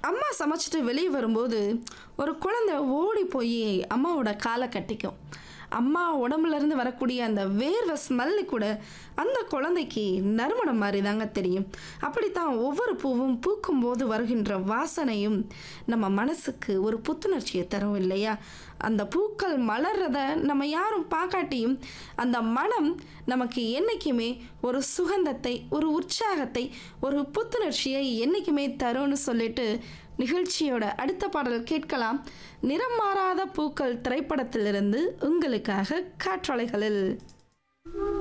அம்மா சமைச்சிட்டு வெளியே வரும்போது ஒரு குழந்தை ஓடி போய் அம்மாவோட காலை கட்டிக்கும் அம்மா உடம்புல இருந்து வரக்கூடிய அந்த வேர்வை ஸ்மெல்லு கூட அந்த குழந்தைக்கு நறுமணம் மாதிரி தாங்க தெரியும் அப்படித்தான் ஒவ்வொரு பூவும் பூக்கும்போது வருகின்ற வாசனையும் நம்ம மனசுக்கு ஒரு புத்துணர்ச்சியை தரும் இல்லையா அந்த பூக்கள் மலர்றத நம்ம யாரும் பார்க்காட்டியும் அந்த மனம் நமக்கு என்றைக்குமே ஒரு சுகந்தத்தை ஒரு உற்சாகத்தை ஒரு புத்துணர்ச்சியை என்றைக்குமே தரும்னு சொல்லிட்டு நிகழ்ச்சியோட அடுத்த பாடல் கேட்கலாம் நிறம் மாறாத பூக்கள் திரைப்படத்திலிருந்து உங்களுக்காக காற்றலைகளில்